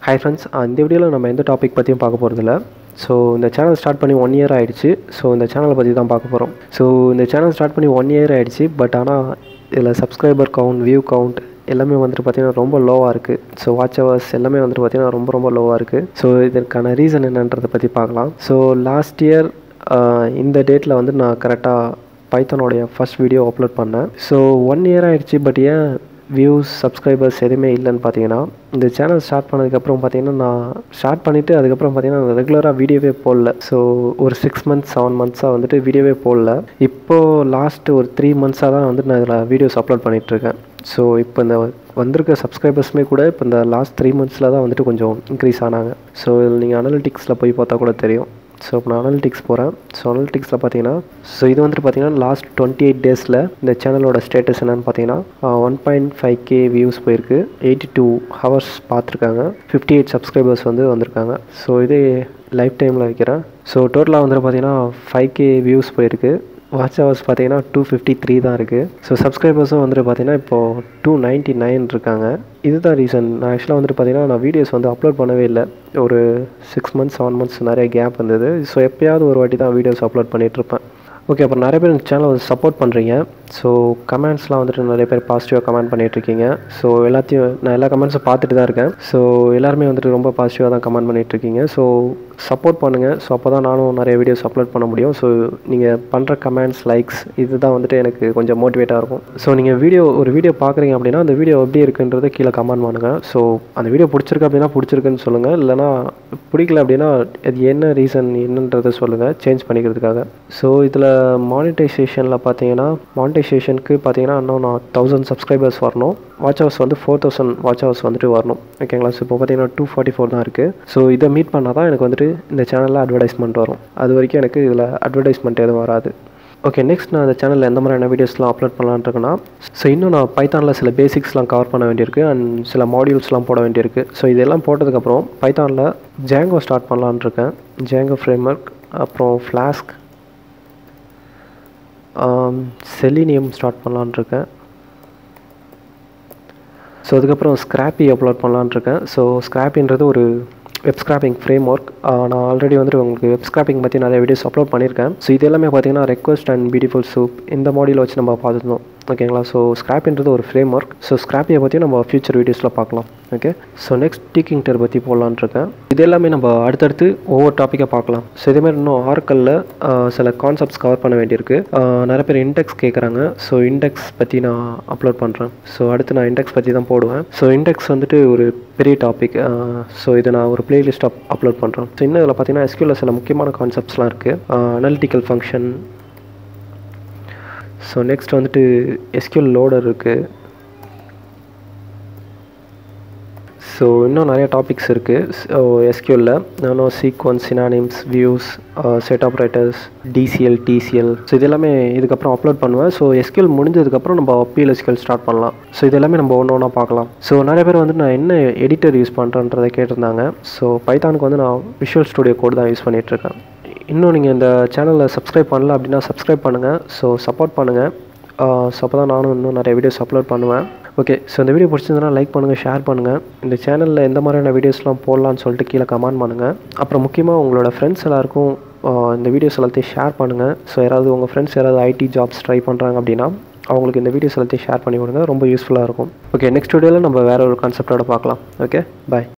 hi friends இந்த வீடியோவில் நம்ம எந்த டாபிக் பற்றியும் பார்க்க போகிறதில்ல ஸோ இந்த சேனல் ஸ்டார்ட் பண்ணி ஒன் இயர் ஆயிடுச்சு ஸோ இந்த சேனலை பற்றி தான் பார்க்க போகிறோம் ஸோ இந்த சேனல் ஸ்டார்ட் பண்ணி ஒன் இயர் ஆயிடுச்சு பட் ஆனால் இதில் சப்ஸ்கிரைபர் கவுண்ட் வியூ கவுண்ட் எல்லாமே வந்துட்டு பார்த்திங்கன்னா ரொம்ப லோவாக இருக்குது ஸோ வாட்ச் ஹவர்ஸ் எல்லாமே வந்துட்டு பார்த்திங்கன்னா ரொம்ப ரொம்ப லோவாக இருக்குது ஸோ இதற்கான ரீசன் என்னன்றதை பற்றி பார்க்கலாம் ஸோ லாஸ்ட் இயர் இந்த டேட்டில் வந்து நான் கரெக்டாக பைத்தனோடைய ஃபஸ்ட் வீடியோ அப்லோட் பண்ணேன் ஸோ ஒன் இயர் ஆகிடுச்சு பட் ஏன் வியூஸ் சப்ஸ்கிரைபர்ஸ் எதுவுமே இல்லைன்னு பார்த்தீங்கன்னா இந்த சேனல் ஸ்டார்ட் பண்ணதுக்கப்புறம் பார்த்தீங்கன்னா நான் ஸ்டார்ட் பண்ணிவிட்டு அதுக்கப்புறம் பார்த்தீங்கன்னா ரெகுலராக வீடியோவே போடல ஸோ ஒரு சிக்ஸ் மந்த்ஸ் செவன் மந்த்ஸாக வந்துட்டு வீடியோவே போடல இப்போது லாஸ்ட் ஒரு த்ரீ மந்த்ஸாக தான் வந்துட்டு நான் இதில் வீடியோஸ் அப்லோட் பண்ணிகிட்ருக்கேன் ஸோ இப்போ இந்த வந்திருக்க சப்ஸ்கிரைபர்ஸுமே கூட இப்போ இந்த லாஸ்ட் த்ரீ மந்த்ஸில் தான் வந்துட்டு கொஞ்சம் இன்க்ரீஸ் ஆனாங்க ஸோ இதில் நீங்கள் அனலிட்டிக்ஸில் போய் பார்த்தா கூட தெரியும் ஸோ இப்போ நான் அனலிட்டிக்ஸ் போகிறேன் ஸோ அனலிட்டிக்ஸில் பார்த்தீங்கன்னா ஸோ இது வந்துட்டு பார்த்தீங்கன்னா லாஸ்ட் டுவெண்ட்டி எயிட் டேஸில் இந்த சேனலோட ஸ்டேட்டஸ் என்னென்னு பார்த்தீங்கன்னா one point five K views போயிருக்கு எயிட்டி டூ ஹவர்ஸ் பார்த்துருக்காங்க ஃபிஃப்டி எயிட் சப்ஸ்கிரைபர்ஸ் வந்து வந்திருக்காங்க ஸோ இதே லைஃப் டைமில் வைக்கிறேன் ஸோ டோட்டலாக வந்துட்டு பார்த்தீங்கன்னா ஃபைவ் கே வியூஸ் போயிருக்கு வாட்ச் ஹவர்ஸ் பார்த்தீங்கன்னா டூ ஃபிஃப்டி த்ரீ தான் இருக்குது ஸோ சப்ஸ்கிரைபர்ஸும் வந்துட்டு பார்த்தீங்கன்னா இப்போது டூ நைன்ட்டி நைன் இருக்காங்க இதுதான் ரீசன் நான் ஆக்சுவலாக வந்துட்டு பார்த்தீங்கன்னா நான் வீடியோஸ் வந்து அப்லோட் பண்ணவே இல்லை ஒரு சிக்ஸ் மந்த்ஸ் செவன் மந்த்ஸ் நிறைய கேப் இருந்தது ஸோ எப்போயாவது ஒரு வாட்டி தான் வீடியோஸ் அப்லோட் பண்ணிகிட்ருப்பேன் ஓகே அப்புறம் நிறைய பேர் இந்த சேனலை வந்து சப்போர்ட் பண்ணுறீங்க ஸோ கமெண்ட்ஸ்லாம் வந்துட்டு நிறைய பேர் பாசிட்டிவாக கமெண்ட் பண்ணிகிட்ருக்கீங்க ஸோ எல்லாத்தையும் நான் எல்லா கமெண்ட்ஸும் பார்த்துட்டு தான் இருக்கேன் ஸோ எல்லாருமே வந்துட்டு ரொம்ப பாசிட்டிவாக தான் கமெண்ட் பண்ணிகிட்ருக்கீங்க ஸோ சப்போர்ட் பண்ணுங்கள் ஸோ அப்போ தான் நானும் நிறைய வீடியோஸ் அப்லோட் பண்ண முடியும் ஸோ நீங்கள் பண்ணுற கமெண்ட்ஸ் லைக்ஸ் இதுதான் வந்துட்டு எனக்கு கொஞ்சம் மோட்டிவேட்டாக இருக்கும் ஸோ நீங்கள் வீடியோ ஒரு வீடியோ பார்க்குறீங்க அப்படின்னா அந்த வீடியோ எப்படி இருக்குன்றதை கீழே கமெண்ட் பண்ணுங்கள் ஸோ அந்த வீடியோ பிடிச்சிருக்கு அப்படின்னா பிடிச்சிருக்குன்னு சொல்லுங்கள் இல்லைனா பிடிக்கல அப்படின்னா அது என்ன ரீசன் என்னன்றதை சொல்லுங்கள் சேஞ்ச் பண்ணிக்கிறதுக்காக ஸோ இதில் மானிட்டைசேஷனில் பார்த்தீங்கன்னா மானிட்டைசேஷனுக்கு பார்த்தீங்கன்னா இன்னும் நான் தௌசண்ட் சப்ஸ்கிரைபர்ஸ் வரணும் வாட்ச் ஹவர்ஸ் வந்து ஃபோர் தௌசண்ட் வாட்ச் ஹவர்ஸ் வந்துட்டு வரணும் ஓகேங்களா ஸோ இப்போ பார்த்தீங்கன்னா டூ ஃபார்ட்டி ஃபோர் தான் இருக்குது ஸோ இதை மீட் பண்ணால் தான் எனக்கு வந்துட்டு இந்த சேனலில் அட்வர்டைஸ்மெண்ட் வரும் அது வரைக்கும் எனக்கு இதில் அட்வர்டைஸ்மெண்ட் எதுவும் வராது ஓகே நெக்ஸ்ட் நான் இந்த சேனலில் எந்த மாதிரியான வீடியோஸ்லாம் அப்லோட் பண்ணலான்னு இருக்கேன்னா ஸோ இன்னும் நான் பைத்தானில் சில பேசிக்ஸ்லாம் கவர் பண்ண வேண்டியிருக்கு அண்ட் சில மாடியூல்ஸ்லாம் போட வேண்டியிருக்கு ஸோ இதெல்லாம் போட்டதுக்கப்புறம் பைத்தானில் ஜேங்கோ ஸ்டார்ட் பண்ணலான்னு இருக்கேன் ஜேங்கோ ஃப்ரேம் ஒர்க் அப்புறம் ஃப்ளாஸ்க் செலினியம் ஸ்டார்ட் பண்ணலான் இருக்கேன் ஸோ அதுக்கப்புறம் ஸ்க்ராப்பி அப்லோட் பண்ணலான் இருக்கேன் ஸோ ஸ்க்ராப்பின்றது ஒரு வெப் ஸ்க்ராப்பிங் ஃப்ரேம் ஒர்க் நான் ஆல்ரெடி வந்துட்டு உங்களுக்கு வெப் ஸ்க்ராப்பிங் பற்றி நிறைய வீடியோஸ் அப்லோட் பண்ணியிருக்கேன் ஸோ இது எல்லாமே பார்த்தீங்கன்னா ரெக்வஸ்ட் அண்ட் பியூட்டிஃபுல் சூப் இந்த மாடியில் வச்சு நம்ம பார்த்துருந்தோம் ஓகேங்களா ஸோ ஸ்க்ராப்ன்றது ஒரு ஃப்ரேம் ஒர்க் ஸோ ஸ்க்ராப்பியை பற்றி நம்ம ஃபியூச்சர் வீடியோஸில் பார்க்கலாம் ஓகே ஸோ நெக்ஸ்ட் டீக்கிங்டர் பற்றி போடலான் இருக்கேன் இது எல்லாமே நம்ம அடுத்தடுத்து ஒவ்வொரு டாப்பிக்காக பார்க்கலாம் ஸோ இதேமாதிரி இன்னும் ஆர்க்கலில் சில கான்செப்ட்ஸ் கவர் பண்ண வேண்டியிருக்கு நிறைய பேர் இண்டெக்ஸ் கேட்குறாங்க ஸோ இண்டெக்ஸ் பற்றி நான் அப்லோட் பண்ணுறேன் ஸோ அடுத்து நான் இண்டெக்ஸ் பற்றி தான் போடுவேன் ஸோ இண்டெக்ஸ் வந்துட்டு ஒரு பெரிய டாபிக் ஸோ இதை நான் ஒரு பிளேலிஸ்ட் அப் அப்லோட் பண்ணுறேன் ஸோ இன்னும் இதில் பார்த்தீங்கன்னா எஸ்கியூவில் சில முக்கியமான கான்செப்ட்ஸ்லாம் இருக்குது அனலிட்டிக்கல் ஃபங்க்ஷன் ஸோ நெக்ஸ்ட் வந்துட்டு எஸ்கியூல் லோடர் இருக்குது ஸோ இன்னும் நிறைய டாபிக்ஸ் இருக்குது ஸோ எஸ்கியூலில் நானும் sequence synonyms views set operators DCL TCL so இது எல்லாமே இதுக்கப்புறம் அப்லோட் பண்ணுவேன் ஸோ எஸ்கியூல் முடிஞ்சதுக்கப்புறம் நம்ம பிஎல்எஸ்கியூல் ஸ்டார்ட் பண்ணலாம் ஸோ இது எல்லாமே நம்ம ஒன்று ஒன்றா பார்க்கலாம் ஸோ நிறைய பேர் வந்து நான் என்ன எடிட்டர் யூஸ் பண்ணுறேன்றதை கேட்டிருந்தாங்க ஸோ பைத்தானுக்கு வந்து நான் விஷுவல் ஸ்டுடியோ கோட் தான் யூஸ் பண்ணிகிட்ருக்கேன் இன்னும் நீங்கள் இந்த சேனலில் சப்ஸ்கிரைப் பண்ணல அப்படின்னா சப்ஸ்கிரைப் பண்ணுங்கள் ஸோ சப்போர்ட் பண்ணுங்கள் ஸோ அப்போ தான் நானும் இன்னும் நிறைய வீடியோஸ் அப்லோட் பண்ணுவேன் ஓகே ஸோ இந்த வீடியோ பிடிச்சிருந்தனா லைக் பண்ணுங்கள் ஷேர் பண்ணுங்கள் இந்த சேனலில் எந்த மாதிரியான வீடியோஸ்லாம் போடலான்னு சொல்லிட்டு கீழே கமெண்ட் பண்ணுங்கள் அப்புறம் முக்கியமாக உங்களோட ஃப்ரெண்ட்ஸ் எல்லாருக்கும் இந்த வீடியோஸ் எல்லாத்தையும் ஷேர் பண்ணுங்கள் ஸோ யாராவது உங்கள் ஃப்ரெண்ட்ஸ் யாராவது ஐடி ஜாப்ஸ் ட்ரை பண்ணுறாங்க அப்படின்னா அவங்களுக்கு இந்த வீடியோஸ் எல்லாத்தையும் ஷேர் பண்ணி கொடுங்க ரொம்ப யூஸ்ஃபுல்லாக இருக்கும் ஓகே நெக்ஸ்ட் வீடியோவில் நம்ம வேறு ஒரு கான்செப்டோட பார்க்கலாம் ஓகே பாய்